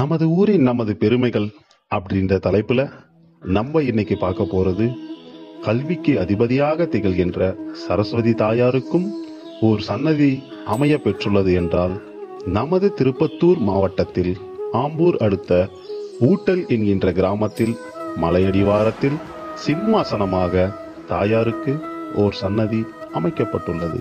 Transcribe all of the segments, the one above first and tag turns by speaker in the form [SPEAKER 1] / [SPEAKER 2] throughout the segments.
[SPEAKER 1] நமது ஊரின் நமது பெருமைகள் அப்படின்ற தலைப்புல நம்ம இன்னைக்கு பார்க்க போறது கல்விக்கு அதிபதியாக திகழ்கின்ற சரஸ்வதி தாயாருக்கும் ஓர் சன்னதி அமைய பெற்றுள்ளது என்றால் நமது திருப்பத்தூர் மாவட்டத்தில் ஆம்பூர் அடுத்த ஊட்டல் என்கின்ற கிராமத்தில் மலையடிவாரத்தில் சிம்மாசனமாக தாயாருக்கு ஓர் சன்னதி அமைக்கப்பட்டுள்ளது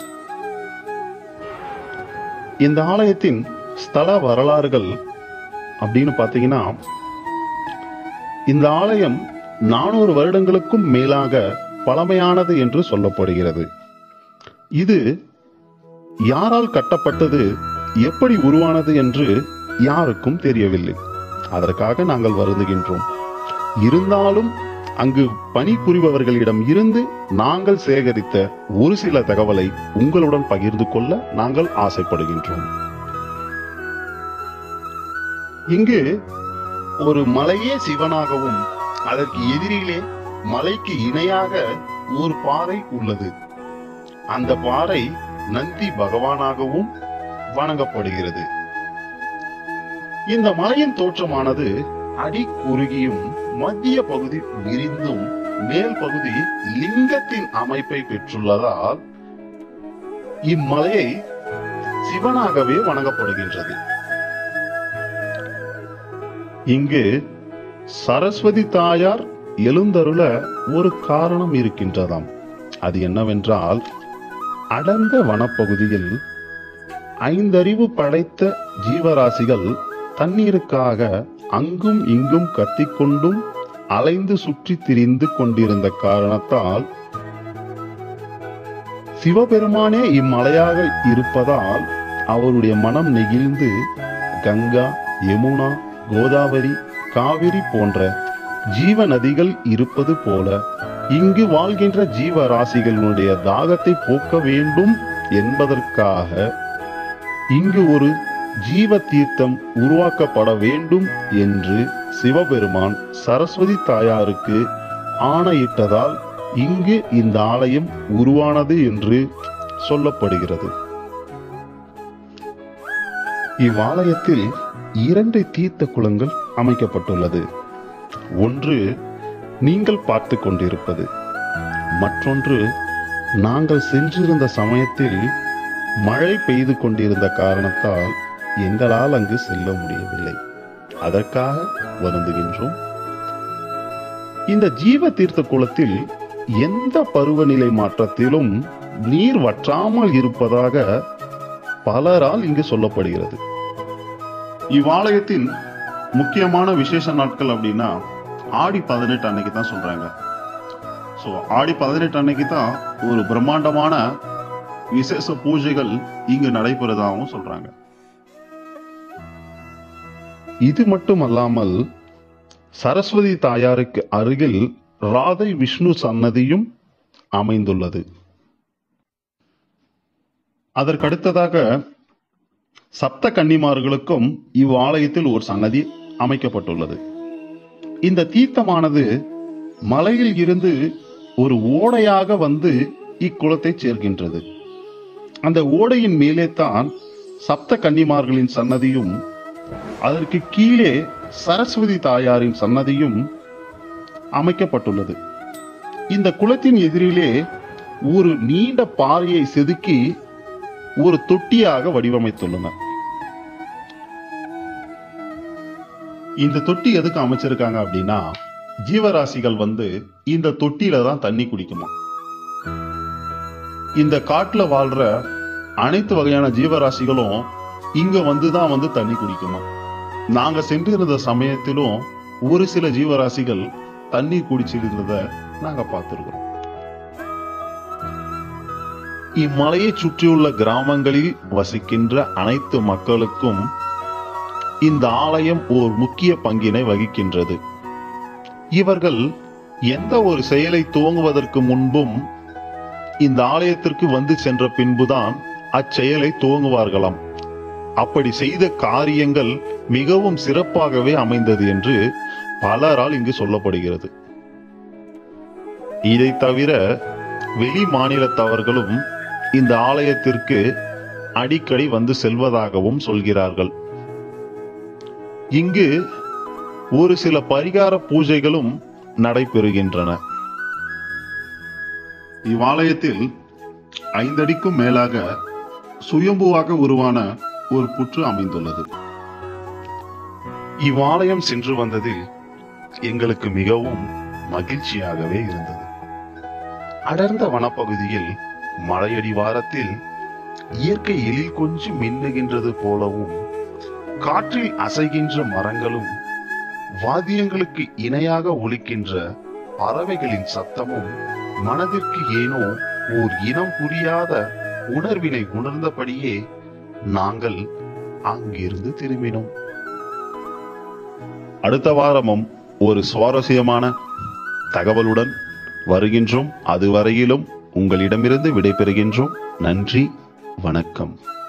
[SPEAKER 1] இந்த ஆலயத்தின் ஸ்தல வரலாறுகள் அப்படின்னு பார்த்தீங்கன்னா இந்த ஆலயம் நானூறு வருடங்களுக்கும் மேலாக பழமையானது என்று சொல்லப்படுகிறது இது யாரால் கட்டப்பட்டது எப்படி உருவானது என்று யாருக்கும் தெரியவில்லை அதற்காக நாங்கள் வருந்துகின்றோம் இருந்தாலும் அங்கு பணிபுரிபவர்களிடம் இருந்து நாங்கள் சேகரித்த ஒரு சில தகவலை உங்களுடன் பகிர்ந்து கொள்ள நாங்கள் ஆசைப்படுகின்றோம் இங்கு ஒரு மலையே சிவனாகவும் அதற்கு எதிரிலே மலைக்கு இணையாக ஒரு பாறை உள்ளது அந்த பாறை நந்தி பகவானாகவும் வணங்கப்படுகிறது இந்த மலையின் தோற்றமானது அடி குறுகியும் மத்திய பகுதி விரிந்தும் மேல் பகுதி லிங்கத்தின் அமைப்பை பெற்றுள்ளதால் இம்மலையை சிவனாகவே வணங்கப்படுகின்றது இங்கு சரஸ்வதி தாயார் எழுந்தருள ஒரு காரணம் இருக்கின்றதாம் அது என்னவென்றால் அடர்ந்த வனப்பகுதியில் ஐந்தறிவு படைத்த ஜீவராசிகள் தண்ணீருக்காக அங்கும் இங்கும் கத்திக்கொண்டும் அலைந்து சுற்றி திரிந்து கொண்டிருந்த காரணத்தால் சிவபெருமானே இம்மலையாக இருப்பதால் அவருடைய மனம் நெகிழ்ந்து கங்கா யமுனா கோதாவரி காவிரி போன்ற ஜீவ நதிகள் இருப்பது போல இங்கு வாழ்கின்ற ஜீவராசிகளுடைய தாகத்தை போக்க வேண்டும் என்பதற்காக இங்கு ஒரு ஜீவ தீர்த்தம் உருவாக்கப்பட வேண்டும் என்று சிவபெருமான் சரஸ்வதி தாயாருக்கு ஆணையிட்டதால் இங்கு இந்த ஆலயம் உருவானது என்று சொல்லப்படுகிறது இவ்வாலயத்தில் இரண்டு தீர்த்த குளங்கள் அமைக்கப்பட்டுள்ளது ஒன்று நீங்கள் பார்த்து கொண்டிருப்பது மற்றொன்று நாங்கள் சென்றிருந்த சமயத்தில் மழை பெய்து கொண்டிருந்த காரணத்தால் எங்களால் அங்கு செல்ல முடியவில்லை அதற்காக வருந்துகின்றோம் இந்த ஜீவ தீர்த்த குளத்தில் எந்த பருவநிலை மாற்றத்திலும் நீர் வற்றாமல் இருப்பதாக பலரால் இங்கு சொல்லப்படுகிறது இவ்வாலயத்தின் முக்கியமான விசேஷ நாட்கள் அப்படின்னா ஆடி பதினெட்டு அன்னைக்கு தான் சொல்றாங்க ஸோ ஆடி பதினெட்டு அன்னைக்கு தான் ஒரு பிரம்மாண்டமான விசேஷ பூஜைகள் இங்கு நடைபெறுவதாகவும் சொல்றாங்க இது மட்டுமல்லாமல் சரஸ்வதி தாயாருக்கு அருகில் ராதை விஷ்ணு சன்னதியும் அமைந்துள்ளது அதற்கடுத்ததாக சப்த கன்னிமார்களுக்கும் இவ்வாலயத்தில் ஒரு சன்னதி அமைக்கப்பட்டுள்ளது இந்த தீர்த்தமானது மலையில் இருந்து ஒரு ஓடையாக வந்து இக்குளத்தை சேர்க்கின்றது அந்த ஓடையின் மேலே தான் சப்த கன்னிமார்களின் சன்னதியும் அதற்கு கீழே சரஸ்வதி தாயாரின் சன்னதியும் அமைக்கப்பட்டுள்ளது இந்த குளத்தின் எதிரிலே ஒரு நீண்ட பாறையை செதுக்கி ஒரு தொட்டியாக வடிவமைத்துள்ளனர் இந்த தொட்டி எதுக்கு அமைச்சிருக்காங்க அப்படின்னா ஜீவராசிகள் வந்து இந்த தொட்டியில தான் தண்ணி குடிக்குமா இந்த காட்டுல வாழ்ற அனைத்து வகையான ஜீவராசிகளும் இங்க வந்துதான் வந்து தண்ணி குடிக்குமா நாங்க சென்றிருந்த சமயத்திலும் ஒரு சில ஜீவராசிகள் தண்ணி குடிச்சிருந்தத நாங்க பார்த்திருக்கிறோம் இம்மலையை சுற்றியுள்ள கிராமங்களில் வசிக்கின்ற அனைத்து மக்களுக்கும் இந்த ஆலயம் ஓர் முக்கிய பங்கினை வகிக்கின்றது இவர்கள் எந்த ஒரு செயலை துவங்குவதற்கு முன்பும் இந்த ஆலயத்திற்கு வந்து சென்ற பின்புதான் அச்செயலை துவங்குவார்களாம் அப்படி செய்த காரியங்கள் மிகவும் சிறப்பாகவே அமைந்தது என்று பலரால் இங்கு சொல்லப்படுகிறது இதை தவிர வெளி மாநிலத்தவர்களும் இந்த ஆலயத்திற்கு அடிக்கடி வந்து செல்வதாகவும் சொல்கிறார்கள் இங்கு ஒரு சில பரிகார பூஜைகளும் நடைபெறுகின்றன இவ்வாலயத்தில் ஐந்தடிக்கும் மேலாக சுயம்புவாக உருவான ஒரு புற்று அமைந்துள்ளது இவ்வாலயம் சென்று வந்ததில் எங்களுக்கு மிகவும் மகிழ்ச்சியாகவே இருந்தது அடர்ந்த வனப்பகுதியில் மலையடிவாரத்தில் இயற்கை எழில் கொஞ்சம் மின்னுகின்றது போலவும் காற்றில் அசைகின்ற மரங்களும் வாத்தியங்களுக்கு இணையாக ஒலிக்கின்ற பறவைகளின் சத்தமும் மனதிற்கு ஏனோ ஓர் இனம் புரியாத உணர்வினை உணர்ந்தபடியே நாங்கள் அங்கிருந்து திரும்பினோம் அடுத்த வாரமும் ஒரு சுவாரஸ்யமான தகவலுடன் வருகின்றோம் அதுவரையிலும் உங்களிடமிருந்து விடைபெறுகின்றோம் நன்றி வணக்கம்